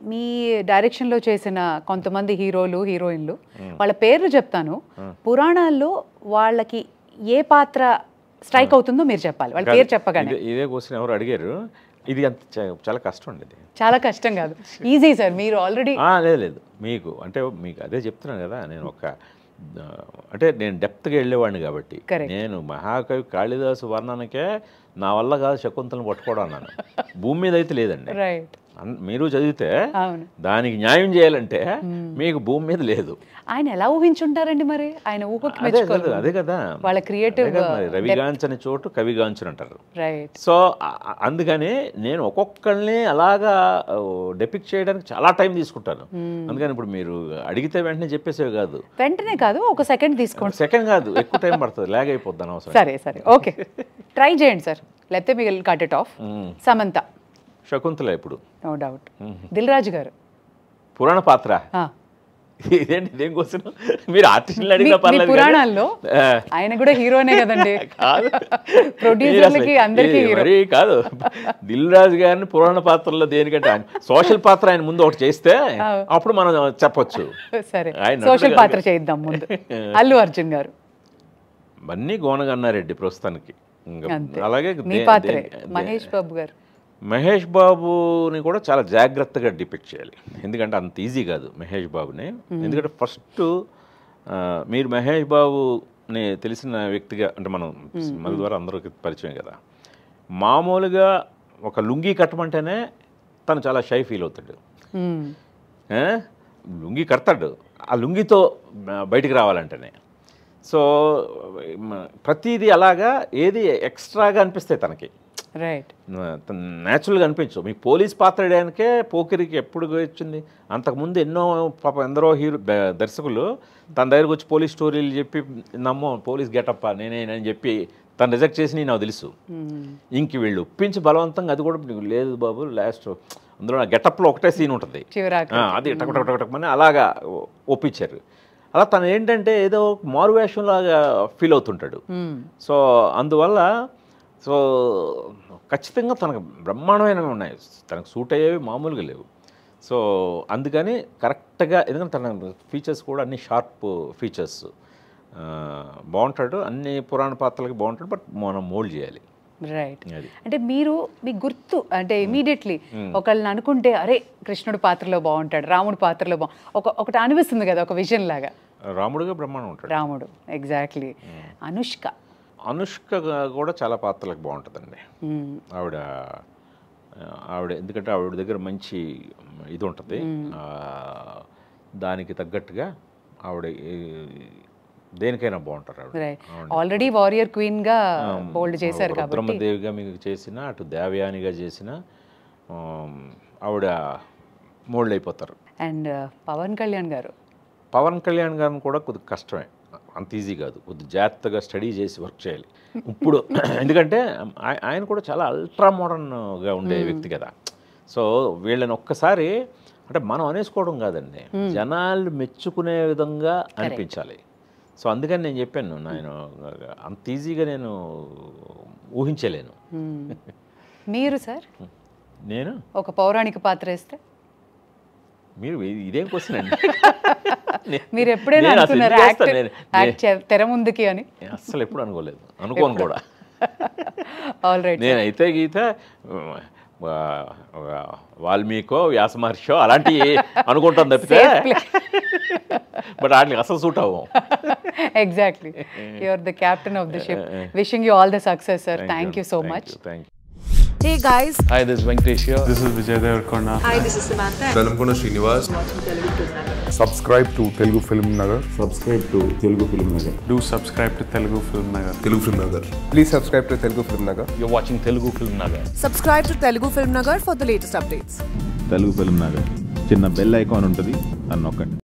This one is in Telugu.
మీ డైరెక్షన్లో చేసిన కొంతమంది హీరోలు హీరోయిన్లు వాళ్ళ పేర్లు చెప్తాను పురాణాల్లో వాళ్ళకి ఏ పాత్ర స్ట్రైక్ అవుతుందో మీరు చెప్పాలి వాళ్ళ పేరు చెప్పగానే ఇదే ఇదే క్వశ్చన్ ఎవరు అడిగారు ఇది అంత చా- చాలా కష్టం అండి ఇది చాలా కష్టం కాదు ఈజీ సార్ మీరు ఆల్రెడీ ఆ, లేదు లేదు మీకు అంటే మీకు అదే చెప్తున్నాను కదా నేను ఒక ఆ, అంటే నేను డెప్త్గా వెళ్ళేవాడిని కాబట్టి Correct. నేను మహాకవి కాళిదాసు వర్ణనకే నా వల్ల కాదు శకుంతలను పట్టుకోవడం అన్నాను భూమి మీద అయితే లేదండి రైట్ అన్- మీరు చదివితే అవును దానికి న్యాయం చేయాలంటే మీకు భూమి మీద లేదు ఆయన ఎలా ఊహించుంటారండి మరి ఆయన ఊహకి అదే మెచ్చుకోవాలి కదా అదే కదా వాళ్ళ creative, అదే కదా మరి. రవిగాంచని చోటు కవిగాంచని అంటారు రైట్ సో ఆ- ఆ- అందుకని నేను ఒక్కొక్కరిని అలాగా డెపిక్ట్ చేయడానికి చాలా టైం తీసుకుంటాను అందుకని ఇప్పుడు మీరు అడిగితే వెంటనే చెప్పేసేవి కాదు వెంటనే కాదు ఒక సెకండ్ తీసుకోండి సెకండ్ కాదు ఎక్కువ టైం పడుతుంది లాగ్ అయిపోద్ది అనవసరం సరే సరే ఓకే ట్రై చేయండి సార్ లేకపోతే మీకు cut it off hmm. Samantha Shakuntala ఇప్పుడు నో డౌట్ దిల్ రాజు గారు పురాణ పాత్ర ఆ, ఇదేంటి ఇదేం కోసం మీరు ఆర్టిస్టులు అడిగినా మీ- మీ పర్లేదు కానీ- పురాణాల్లో ఆ, ఆయన కూడా హీరోనే కదండి కాదు ప్రొడ్యూసర్లకి మీరు అసలు అందరికీ ఈ హీరో మరీ కాదు దిల్ రాజు గారిని పురాణ పాత్రలో దేనికంటే ఆయన సోషల్ పాత్ర ఆయన ముందు ఒకటి చేస్తే అప్పుడు మనం చెప్పొచ్చు సరే ఆయన సోషల్ నటుడు పాత్ర చేద్దాం ముందు అల్లు అర్జున్ గారు అన్నీ గోనగన్నారెడ్డి ప్రస్తుతానికి ఇంకా అంతే. అలాగే మీ దే- పాత్రే దే- మహేష్ బాబు గారు మహేష్ బాబుని కూడా చాలా జాగ్రత్తగా డిపిక్ట్ చేయాలి ఎందుకంటే అంత ఈజీ కాదు మహేష్ బాబుని ఎందుకంటే ఫస్ట్ మీరు మహేష్ బాబుని తెలిసిన వ్యక్తిగా అంటే మనం మన ద్వారా అందరికి పరిచయం కదా మామూలుగా ఒక లుంగీ కట్టమంటేనే తను చాలా షై ఫీల్ అవుతాడు మ్మ్. ఏ? లుంగీ కడతాడు ఆ లుంగితో బయటికి రావాలంటేనే సో మ- ప్రతిదీ అలాగా ఏది ఎక్స్ట్రాగా అనిపిస్తాయి తనకి రైట్ న్యాచురల్గా అనిపించవు మీకు పోలీస్ పాత్ర వేయడానికే పోకిరికి ఎప్పుడు వచ్చింది అంతకుముందు ఎన్నో పాప ఎందరో హీరో బ- దర్శకులు తన దగ్గరకు వచ్చి పోలీస్ స్టోరీలు చెప్పి నమ్మో పోలీస్ గెటప్ప నేనే అని చెప్పి తను రిజెక్ట్ చేసి నాకు తెలుసు మ్మ్. ఇంక వీళ్ళు ఒప్పించి బలవంతంగా అది కూడా నీకు లేదు బాబు లాస్ట్ అందులో నా గెటప్లో ఒకటే సీన్ ఉంటుంది చివరాకు ఆ, అది టక్ టక్ టక్ టక్ అని అలాగా ఒ- ఒప్పించారు అలా తను ఏంటంటే ఏదో మారువేషంలాగా ఫీల్ అవుతుంటాడు మ్మ్. సో అందువల్ల సో ఖచ్చితంగా తనకు బ్రహ్మాండమైనవి ఉన్నాయి తనకు సూట్ అయ్యేవి మామూలుగా లేవు సో అందుకని కరెక్ట్గా ఎందుకంటే తన ఫీచర్స్ కూడా అన్ని షార్ప్ ఫీచర్స్ బాగుంటాడు అన్ని పురాణ పాత్రలకి బాగుంటాడు బట్ మనం మోల్డ్ చేయాలి రైట్ అది అంటే మీరు మీకు గుర్తు అంటే ఇమీడియట్లీ ఒకళ్ళని అనుకుంటే అరే కృష్ణుడు పాత్రలో బాగుంటాడు రాముడు పాత్రలో బాగు ఒక ఒకటి అనిపిస్తుంది కదా ఒక విజన్ లాగా రాముడుగా బ్రహ్మాండం ఉంటాడు రాముడు ఎగ్జాక్ట్లీ అనుష్క అనుష్క కూడా చాలా పాత్రలకు బాగుంటుందండి మ్మ్. ఆవిడ ఆ, ఆవిడ ఎందుకంటే ఆవిడ దగ్గర మంచి ఇది ఉంటుంది ఆ, దానికి తగ్గట్టుగా ఆవిడ ఈ- దేనికైనా బాగుంటారు ఆవిడ రైట్ ఆల్రెడీ వారియర్ క్వీన్ గా బోల్డ్ చేశారు ఒక కాబట్టి రుద్రమదేవిగా మీకు చేసిన అటు దేవయానిగా చేసిన ఆ, ఆవిడ మోల్డ్ అయిపోతారు అండ్ పవన్ కళ్యాణ్ గారు పవన్ కళ్యాణ్ గారిని కూడా కొద్దిగా కష్టమే అంత ఈజీ కాదు కొద్ది జాగ్రత్తగా స్టడీ చేసి వర్క్ చేయాలి ఇప్పుడు ఎందుకంటే ఆయ- ఆయన కూడా చాలా అల్ట్రా మోడర్న్గా ఉండే వ్యక్తి కదా సో వీళ్ళని ఒక్కసారి అంటే మనం అనేసుకోవడం కాదండి జనాలు మెచ్చుకునే విధంగా అనిపించాలి సో అందుకని నేను చెప్పాను నేను అంత ఈజీగా నేను ఊహించలేను మ్మ్. మీరు సార్ నేను ఒక పౌరాణిక పాత్ర వేస్తే మీరు ఇ- ఇదేం క్వశ్చన్ అండి మీరు ఎప్పుడైనా నేను అసలు అనుకున్నారా ఎందుకు యాక్ట్ చేస్తాను? నేను- యాక్ట్ చే- తెర ముందుకి అని నేను అస్సలు ఎప్పుడు అనుకోలేదు అనుకోను కూడా ఆల్ రైట్ నేనైతే గీత ఆ, ఆ, వాల్మీకో వ్యాస మహర్షో అలాంటివి అనుకుంటాం తప్పితే బట్ వాటికి అసలు సూట్ అవ్వం exactly you are the captain of the ship wishing you all the success sir thank you so much thank you Hey guys, Hi, this is Venkatesh here. This is Vijay Devarkonda. hi, this is Samantha. Velankonda Srinivas subscribe to Telugu Film Nagar. subscribe to Telugu Film Nagar. Do subscribe to Telugu Film Nagar. Telugu film Nagar Please subscribe to Telugu Film Nagar. You're watching Telugu Film Nagar. Subscribe to Telugu Film Nagar for the latest updates. Telugu film Nagar చిన్న బెల్ ఐకాన్ ఉంటుంది అని నొక్కండి